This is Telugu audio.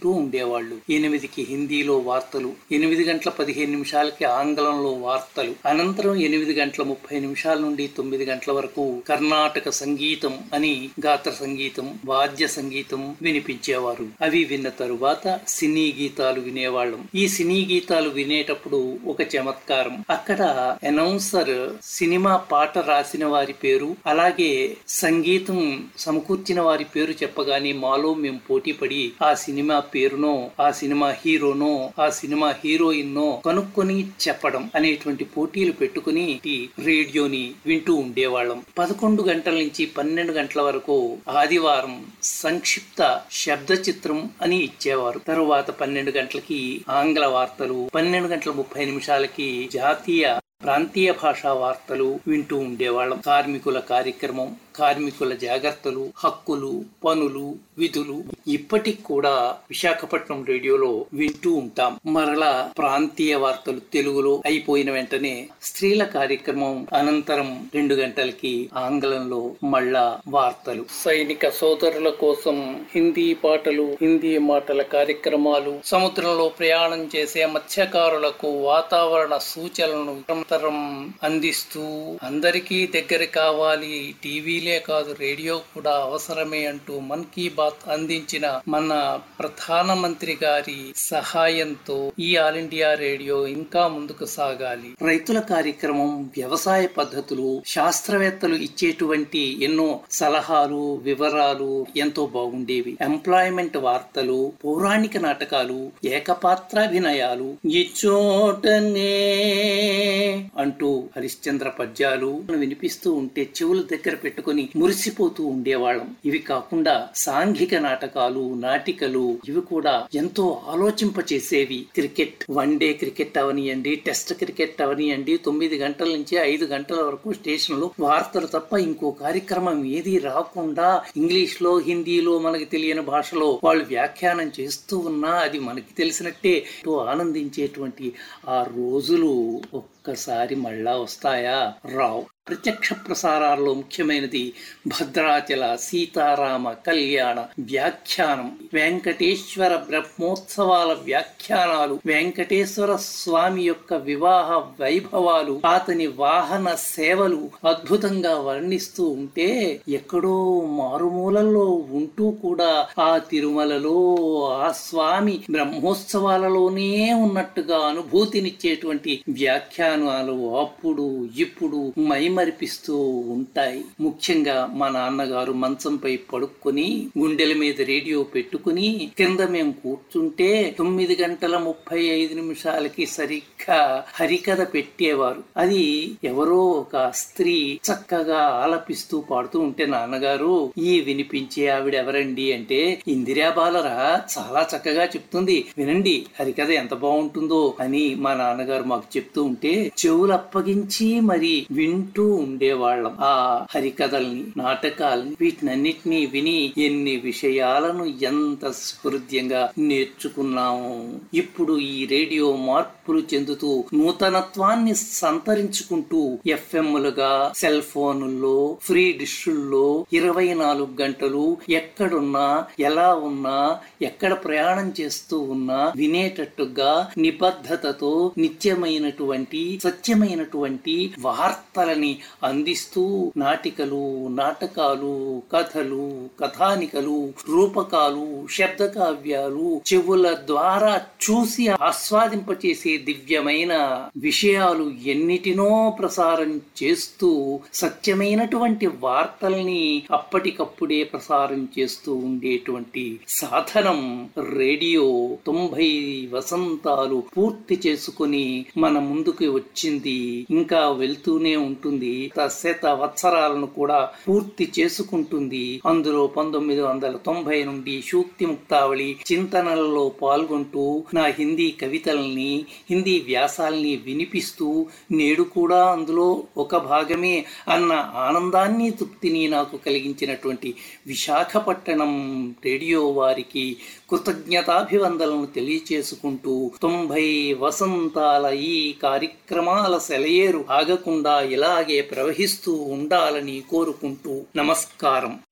వింటూ ఉండేవాళ్ళు ఎనిమిదికి హిందీలో వార్తలు ఎనిమిది గంటల పదిహేను నిమిషాలకి ఆంగ్లంలో వార్తలు అనంతరం ఎనిమిది గంటల ముప్పై నిమిషాల నుండి తొమ్మిది గంటల వరకు కర్ణాటక సంగీతం అని గాత్ర సంగీతం వాద్య సంగీతం వినిపించేవారు అవి విన్న తరువాత సినీ గీతాలు వినేవాళ్ళం ఈ సినీ గీతాలు వినేటప్పుడు ఒక చమత్కారం అక్కడ అనౌన్సర్ సినిమా పాట రాసిన వారి పేరు అలాగే సంగీతం సమకూర్చిన వారి పేరు చెప్పగానే మాలో మేము పోటీ పడి ఆ సినిమా పేరునో ఆ సినిమా హీరోనో ఆ సినిమా హీరోయిన్ నో కనుక్కొని చెప్పడం అనేటువంటి పోటీలు పెట్టుకుని ఈ రేడియోని వింటూ ఉండేవాళ్ళం పదకొండు గంటల నుంచి పన్నెండు గంటల వరకు ఆదివారం సంక్షిప్త శబ్ద చిత్రం అని ఇచ్చేవారు తరువాత పన్నెండు గంటలకి ఆంగ్ల వార్తలు పన్నెండు గంటల ముప్పై నిమిషాలకి జాతీయ ప్రాంతీయ భాషా వార్తలు వింటూ ఉండేవాళ్ళం కార్మికుల కార్యక్రమం కార్మికుల జాగ్రత్తలు హక్కులు పనులు విధులు ఇప్పటికి కూడా విశాఖపట్నం రేడియోలో వింటూ ఉంటాం మరలా ప్రాంతీయ వార్తలు తెలుగులో అయిపోయిన వెంటనే స్త్రీల కార్యక్రమం అనంతరం రెండు గంటలకి ఆంగ్లంలో మళ్ళా వార్తలు సైనిక సోదరుల కోసం హిందీ పాటలు హిందీ మాటల కార్యక్రమాలు సముద్రంలో ప్రయాణం చేసే మత్స్యకారులకు వాతావరణ సూచనలను నిరంతరం అందిస్తూ అందరికీ దగ్గర కావాలి టీవీలే కాదు రేడియో కూడా అవసరమే అంటూ మన్ కీ బాత్ అందించిన మన ప్రధానమంత్రి గారి సహాయంతో ఈ ఆల్ ఇండియా రేడియో ఇంకా ముందుకు సాగాలి రైతుల కార్యక్రమం వ్యవసాయ పద్ధతులు శాస్త్రవేత్తలు ఇచ్చేటువంటి ఎన్నో సలహాలు వివరాలు ఎంతో బాగుండేవి ఎంప్లాయ్మెంట్ వార్తలు పౌరాణిక నాటకాలు ఏకపాత్రాభినయాలు ఇచ్చోటనే అంటూ హరిశ్చంద్ర పద్యాలు వినిపిస్తూ ఉంటే చెవుల దగ్గర పెట్టుకుని మురిసిపోతూ ఉండేవాళ్ళం ఇవి కాకుండా సాంఘిక నాటకాలు నాటికలు ఇవి కూడా ఎంతో ఆలోచింపచేసేవి క్రికెట్ వన్ డే క్రికెట్ అవనియండి టెస్ట్ క్రికెట్ అవనియండి తొమ్మిది గంటల నుంచి ఐదు గంటల వరకు స్టేషన్ లో వార్తలు తప్ప ఇంకో కార్యక్రమం ఏది రాకుండా ఇంగ్లీష్ లో హిందీలో మనకి తెలియని భాషలో వాళ్ళు వ్యాఖ్యానం చేస్తూ ఉన్నా అది మనకి తెలిసినట్టే ఎంతో ఆనందించేటువంటి ఆ రోజులు ఒక్కసారి మళ్ళా వస్తాయా రావు ప్రత్యక్ష ప్రసారాల్లో ముఖ్యమైనది భద్రాచల సీతారామ కళ్యాణ వ్యాఖ్యానం వెంకటేశ్వర బ్రహ్మోత్సవాల వ్యాఖ్యానాలు వెంకటేశ్వర స్వామి యొక్క వివాహ వైభవాలు అతని వాహన సేవలు అద్భుతంగా వర్ణిస్తూ ఉంటే ఎక్కడో మారుమూలల్లో ఉంటూ కూడా ఆ తిరుమలలో ఆ స్వామి బ్రహ్మోత్సవాలలోనే ఉన్నట్టుగా అనుభూతినిచ్చేటువంటి వ్యాఖ్యానాలు అప్పుడు ఇప్పుడు మైమరిపిస్తూ ఉంటాయి ముఖ్యంగా మా నాన్నగారు మంచంపై పడుకొని గుండెల మీద రేడియో పెట్టుకుని కింద మేము కూర్చుంటే తొమ్మిది గంటల ముప్పై ఐదు నిమిషాలకి సరిగ్గా హరికథ పెట్టేవారు అది ఎవరో ఒక స్త్రీ చక్కగా ఆలపిస్తూ పాడుతూ ఉంటే నాన్నగారు ఈ వినిపించే ఆవిడ ఎవరండి అంటే ఇందిరా బాలరా చాలా చక్కగా చెప్తుంది వినండి హరికథ ఎంత బాగుంటుందో అని మా నాన్నగారు మాకు చెప్తూ ఉంటే చెవులు అప్పగించి మరి వింటూ ఉండేవాళ్ళం ఆ హరికథల్ని నాటకాల్ని వీటినన్నిటినీ విని ఎన్ని విషయాలను ఎంత హృదయంగా నేర్చుకున్నాము ఇప్పుడు ఈ రేడియో మార్పులు చెందుతూ నూతనత్వాన్ని సంతరించుకుంటూ ఎఫ్ఎంలుగా సెల్ ఫోనుల్లో ఫ్రీ డిష్ల్లో ఇరవై నాలుగు గంటలు ఎక్కడున్నా ఎలా ఉన్నా ఎక్కడ ప్రయాణం చేస్తూ ఉన్నా వినేటట్టుగా నిబద్ధతతో నిత్యమైనటువంటి సత్యమైనటువంటి వార్తలని అందిస్తూ నాటికలు నాటకాలు కథలు కథానికలు రూపకాలు శబ్ద కావ్యాలు చెవుల ద్వారా చూసి ఆస్వాదింపచేసే దివ్యమైన విషయాలు ఎన్నిటినో ప్రసారం చేస్తూ సత్యమైనటువంటి వార్తల్ని అప్పటికప్పుడే ప్రసారం చేస్తూ ఉండేటువంటి సాధనం రేడియో తొంభై వసంతాలు పూర్తి చేసుకుని మన ముందుకు వచ్చింది ఇంకా వెళ్తూనే ఉంటుంది శత వత్సరాలను కూడా పూర్తి చేసుకుంటుంది అందులో పంతొమ్మిది వందల తొంభై నుండి సూక్తి ముక్తావళి చింతనలలో పాల్గొంటూ నా హిందీ కవితల్ని హిందీ వ్యాసాల్ని వినిపిస్తూ నేడు కూడా అందులో ఒక భాగమే అన్న ఆనందాన్ని తృప్తిని నాకు కలిగించినటువంటి విశాఖపట్టణం రేడియో వారికి కృతజ్ఞతాభివందనలు తెలియచేసుకుంటూ తొంభై వసంతాల ఈ కార్యక్రమాల సెలయేరు ఆగకుండా ఇలాగే ప్రవహిస్తూ ఉండాలని కోరుకుంటూ నమస్కారం